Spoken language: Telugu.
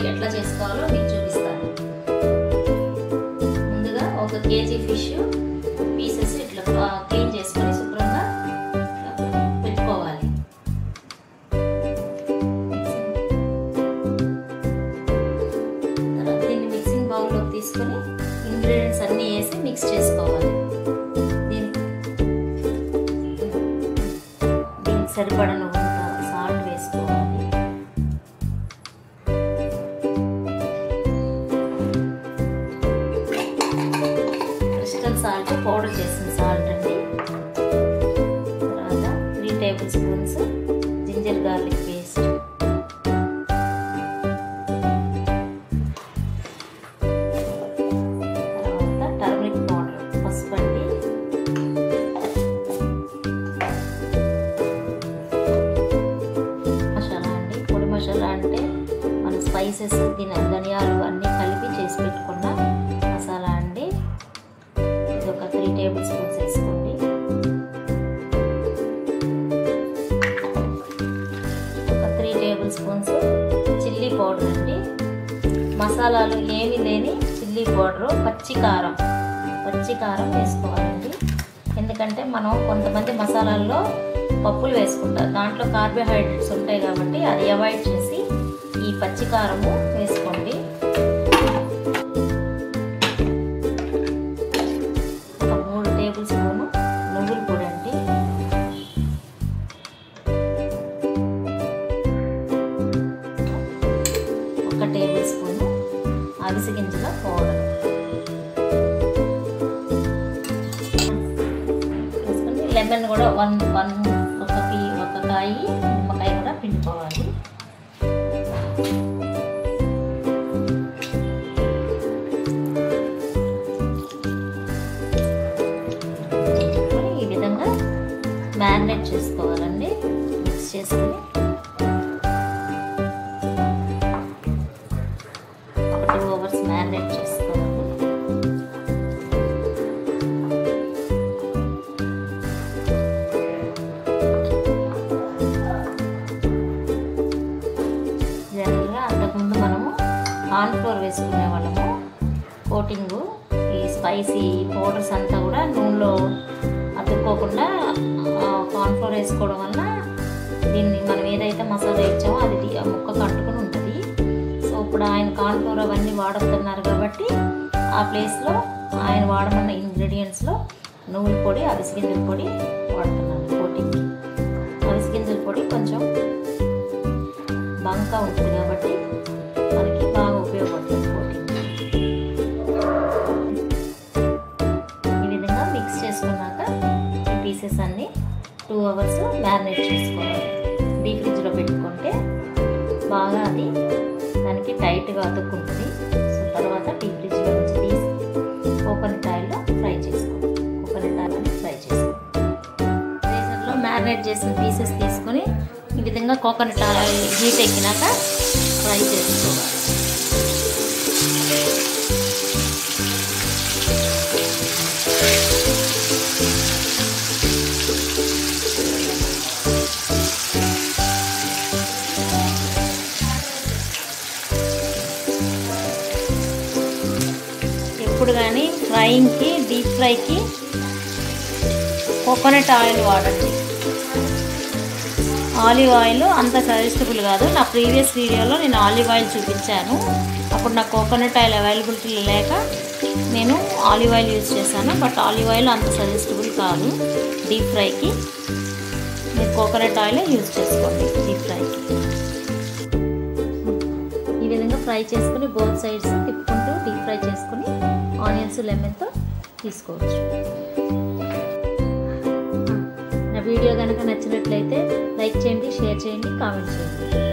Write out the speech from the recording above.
ఎట్లా చేసుకోవాలో మీకు చూపిస్తాను ముందుగా ఒక కేజీ ఫిష్ పీసెస్ ఇట్లా క్లీన్ చేసుకొని శుభ్రంగా పెట్టుకోవాలి తర్వాత దీన్ని మిక్సింగ్ బౌల్లోకి తీసుకొని ఇంగ్రీడియంట్స్ అన్నీ వేసి మిక్స్ చేసుకోవాలి దీని దీనికి సరిపడను సాల్ట్ వేసుకోవాలి క్రిస్టల్ సాల్ట్ పౌడర్ చేసిన సాల్ట్ అండి తర్వాత three table spoons ginger garlic paste తర్వాత టర్మరిక్ పౌడర్ పసుపు అండి మసాలా అండి పొడి మసాలా అంటే మన స్పైసెస్ దీని ధనియాలు అన్నీ కలిపి చేసి పెట్టుకున్న మసాలా అండి ఇది ఒక త్రీ టేబుల్ స్పూన్స్ వేసుకోండి ఒక three table spoons chilli powder అండి మసాలాలు ఏమీ లేని చిల్లీ పౌడరు పచ్చి కారం పచ్చి కారం వేసుకోవాలండి ఎందుకంటే మనం కొంతమంది మసాలాల్లో పప్పులు వేసుకుంటారు దాంట్లో కార్బోహైడ్రేట్స్ ఉంటాయి కాబట్టి అది అవాయిడ్ చేసి ఈ పచ్చి కారము వేసుకోండి ఒక మూడు టేబుల్ స్పూను నువ్వుల పొడి అండి ఒక టేబుల్ స్పూను అవిసి గింజల పౌడర్ వేసుకొని లెమన్ కూడా వన్ వన్ ఒక పీ ఒక కాయి నిమ్మకాయ కూడా పిండుకోవాలి ఈ విధంగా మ్యారినేట్ చేసుకోవాలండి మిక్స్ చేసుకొని ఒక టూ అవర్స్ మ్యారినేట్ చేసుకోవాలి జనరల్గా అంతకుముందు మనము కార్న్ ఫ్లోర్ వేసుకునే వాళ్ళము కోటింగు ఈ స్పైసీ పౌడర్స్ అంతా కూడా నూనెలో అతుక్కోకుండా కార్న్ ఫ్లోర్ వేసుకోవడం వల్ల దీన్ని మనం ఏదైతే మసాలా ఇచ్చామో అది ది- ఆ ముక్కకు అంటుకుని ఉంటుంది సో ఇప్పుడు ఆయన కార్న్ ఫ్లోర్ అవన్నీ వాడుతున్నారు కాబట్టి ఆ ప్లేస్లో ఆయన వాడమన్న ఇంగ్రీడియంట్స్లో నువ్వుల పొడి అవిసి గింజల పొడి వాడుతున్నాను కోటింగ్కి అవిసి గింజల పొడి కొంచెం బంక ఉంటుంది కాబట్టి మనకి బాగా ఉపయోగపడుతుంది కోటింగ్ ఈ విధంగా మిక్స్ చేసుకున్నాక ఈ పీసెస్ అన్నీ టూ అవర్స్ మ్యారినేట్ చేసుకోవాలి డీప్ ఫ్రిడ్జ్లో పెట్టుకుంటే బాగా అది దానికి టైట్గా అతుక్కుంటుంది సో తర్వాత డీప్ ఫ్రిడ్జ్లో నుంచి తీసి కోకోనట్ ఆయిల్లో ఫ్రై చేసుకోవాలి కోకోనట్ ఆయిల్ ఫ్రై చేసుకోవాలి రేజర్లో మ్యారినేట్ చేసిన పీసెస్ తీసుకొని ఈ విధంగా కోకోనట్ ఆయిల్ హీట్ ఎక్కినాక ఫ్రై చేసుకోవాలి ఎప్పుడు కానీ ఫ్రైయింగ్కి డీప్ ఫ్రైకి కోకోనట్ ఆయిల్ వాడండి ఆలివ్ ఆయిల్ అంత సజెస్టబుల్ కాదు నా ప్రీవియస్ వీడియోలో నేను ఆలివ్ ఆయిల్ చూపించాను అప్పుడు నాకు కోకోనట్ ఆయిల్ అవైలబిలిటీ లేక నేను ఆలివ్ ఆయిల్ యూజ్ చేశాను బట్ ఆలివ్ ఆయిల్ అంత సజెస్టబుల్ కాదు డీప్ ఫ్రైకి మీరు కోకోనట్ ఆయిల్ యూజ్ చేసుకోండి డీప్ ఫ్రైకి ఈ విధంగా ఫ్రై చేసుకుని బోత్ సైడ్స్ తిప్పుకుంటూ డీప్ ఫ్రై చేసుకుని ఆనియన్స్ లెమన్తో తీసుకోవచ్చు నా వీడియో కనుక నచ్చినట్లయితే లైక్ చేయండి షేర్ చేయండి కామెంట్ చేయండి